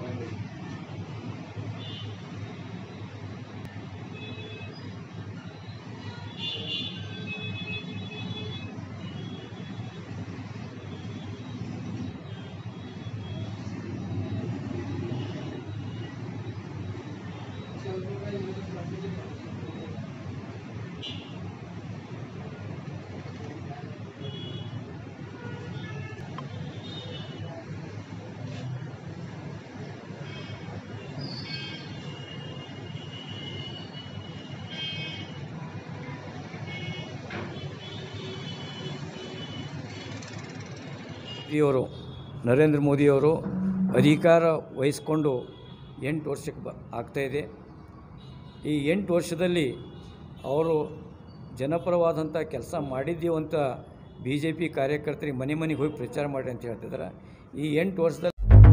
ಮೋದಿಯವರು ನರೇಂದ್ರ ಮೋದಿಯವರು ಅಧಿಕಾರ ವಹಿಸ್ಕೊಂಡು ಎಂಟು ವರ್ಷಕ್ಕೆ ಬ ಆಗ್ತಾಯಿದೆ ಈ ಎಂಟು ವರ್ಷದಲ್ಲಿ ಅವರು ಜನಪರವಾದಂಥ ಕೆಲಸ ಮಾಡಿದ್ದೀವಿ ಅಂತ ಬಿ ಜೆ ಪಿ ಕಾರ್ಯಕರ್ತರಿಗೆ ಮನೆ ಮನೆಗೆ ಹೋಗಿ ಪ್ರಚಾರ ಮಾಡಿ ಅಂತ ಹೇಳ್ತಿದ್ದಾರೆ ಈ ಎಂಟು ವರ್ಷದಲ್ಲಿ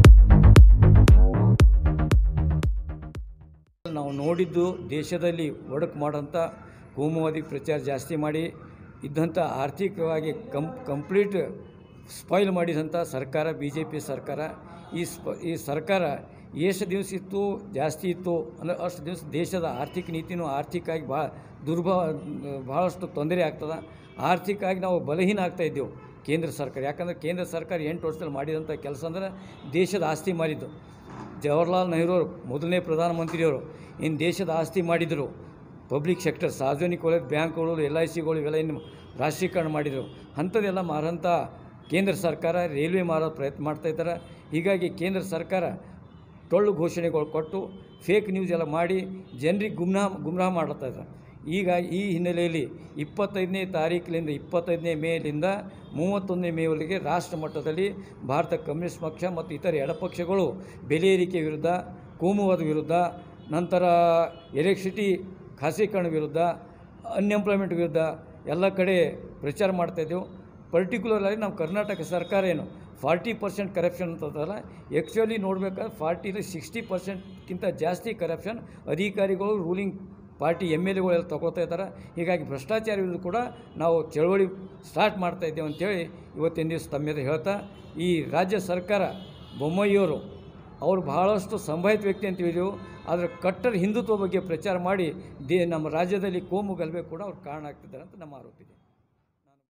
ನಾವು ನೋಡಿದ್ದು ದೇಶದಲ್ಲಿ ಒಡಕು ಮಾಡೋಂಥ ಕೋಮುವಾದಿ ಪ್ರಚಾರ ಜಾಸ್ತಿ ಮಾಡಿ ಇದ್ದಂಥ ಆರ್ಥಿಕವಾಗಿ ಕಂ ಕಂಪ್ಲೀಟ್ ಸ್ಪಾಯ್ಲ್ ಮಾಡಿದಂಥ ಸರ್ಕಾರ ಬಿ ಜೆ ಪಿ ಸರ್ಕಾರ ಈ ಸ್ಪ ಈ ಸರ್ಕಾರ ಎಷ್ಟು ದಿವಸ ಇತ್ತು ಜಾಸ್ತಿ ಇತ್ತು ಅಂದರೆ ಅಷ್ಟು ದಿವಸ ದೇಶದ ಆರ್ಥಿಕ ನೀತಿನೂ ಆರ್ಥಿಕವಾಗಿ ಭಾಳ ದುರ್ಬ ಭಾಳಷ್ಟು ತೊಂದರೆ ಆಗ್ತದೆ ಆರ್ಥಿಕವಾಗಿ ನಾವು ಬಲಹೀನ ಆಗ್ತಾ ಇದ್ದೆವು ಕೇಂದ್ರ ಸರ್ಕಾರ ಯಾಕಂದರೆ ಕೇಂದ್ರ ಸರ್ಕಾರ ಎಂಟು ವರ್ಷದಲ್ಲಿ ಮಾಡಿದಂಥ ಕೆಲಸ ಅಂದರೆ ದೇಶದ ಆಸ್ತಿ ಮಾಡಿದ್ದು ಜವಾಹರ್ಲಾಲ್ ನೆಹರು ಅವರು ಮೊದಲನೇ ಪ್ರಧಾನಮಂತ್ರಿಯವರು ಇನ್ನು ದೇಶದ ಆಸ್ತಿ ಮಾಡಿದರು ಪಬ್ಲಿಕ್ ಸೆಕ್ಟರ್ ಸಾರ್ವಜನಿಕ ವಲಯದ ಬ್ಯಾಂಕ್ಗಳು ಎಲ್ ಐ ಸಿಗಳು ಇವೆಲ್ಲ ಇನ್ನು ರಾಷ್ಟ್ರೀಕರಣ ಮಾಡಿದರು ಅಂಥದ್ದೆಲ್ಲ ಮಾರಂಥ ಕೇಂದ್ರ ಸರ್ಕಾರ ರೈಲ್ವೆ ಮಾರೋ ಪ್ರಯತ್ನ ಮಾಡ್ತಾಯಿದ್ದಾರೆ ಹೀಗಾಗಿ ಕೇಂದ್ರ ಸರ್ಕಾರ ಟೊಳ್ಳು ಘೋಷಣೆಗಳು ಕೊಟ್ಟು ಫೇಕ್ ನ್ಯೂಸ್ ಎಲ್ಲ ಮಾಡಿ ಜನರಿಗೆ ಗುಮ್ನಾ ಗುಮ್ರಾಹ ಮಾಡ್ತಾ ಇದ್ದಾರೆ ಈಗ ಈ ಹಿನ್ನೆಲೆಯಲ್ಲಿ ಇಪ್ಪತ್ತೈದನೇ ತಾರೀಕಿನಿಂದ ಇಪ್ಪತ್ತೈದನೇ ಮೇಲಿಂದ ಮೂವತ್ತೊಂದನೇ ಮೇವರೆಗೆ ರಾಷ್ಟ್ರ ಮಟ್ಟದಲ್ಲಿ ಭಾರತ ಕಮ್ಯುನಿಸ್ಟ್ ಪಕ್ಷ ಮತ್ತು ಇತರ ಎಡಪಕ್ಷಗಳು ಬೆಲೆ ಏರಿಕೆ ವಿರುದ್ಧ ಕೋಮುವಾದ ವಿರುದ್ಧ ನಂತರ ಎಲೆಕ್ಟ್ರಿಸಿಟಿ ಖಾಸಗೀಕರಣ ವಿರುದ್ಧ ಅನ್ಎಂಪ್ಲಾಯ್ಮೆಂಟ್ ವಿರುದ್ಧ ಎಲ್ಲ ಕಡೆ ಪ್ರಚಾರ ಮಾಡ್ತಾಯಿದ್ದೆವು ಪರ್ಟಿಕ್ಯುಲರ್ ಆಗಿ ನಮ್ಮ ಕರ್ನಾಟಕ ಸರ್ಕಾರ ಏನು ಫಾರ್ಟಿ ಪರ್ಸೆಂಟ್ ಕರಪ್ಷನ್ ಅಂತದಲ್ಲ ಆ್ಯಕ್ಚುಲಿ ನೋಡ್ಬೇಕಾದ್ರೆ ಫಾರ್ಟಿಲಿ ಸಿಕ್ಸ್ಟಿ ಪರ್ಸೆಂಟ್ಗಿಂತ ಜಾಸ್ತಿ ಕರಪ್ಷನ್ ಅಧಿಕಾರಿಗಳು ರೂಲಿಂಗ್ ಪಾರ್ಟಿ ಎಮ್ ಎಲ್ ಎಗಳೆಲ್ಲ ತಗೋತಾ ಇದ್ದಾರೆ ಹೀಗಾಗಿ ಭ್ರಷ್ಟಾಚಾರ ವಿರುದ್ಧ ಕೂಡ ನಾವು ಚಳವಳಿ ಸ್ಟಾರ್ಟ್ ಮಾಡ್ತಾ ಇದ್ದೇವೆ ಅಂತೇಳಿ ಇವತ್ತಿನ ದಿವಸ ತಮ್ಮೆದ ಹೇಳ್ತಾ ಈ ರಾಜ್ಯ ಸರ್ಕಾರ ಬೊಮ್ಮಯ್ಯವರು ಅವರು ಬಹಳಷ್ಟು ಸಂಭಾವಿತ ವ್ಯಕ್ತಿ ಅಂತ ಹೇಳಿದೆವು ಆದರೆ ಕಟ್ಟರ್ ಹಿಂದುತ್ವ ಬಗ್ಗೆ ಪ್ರಚಾರ ಮಾಡಿ ದೇ ನಮ್ಮ ರಾಜ್ಯದಲ್ಲಿ ಕೋಮು ಗಲಭೆ ಕೂಡ ಅವ್ರು ಕಾರಣ ಆಗ್ತಿದ್ದಾರೆ ಅಂತ ನಮ್ಮ ಆರೋಪ ಇದೆ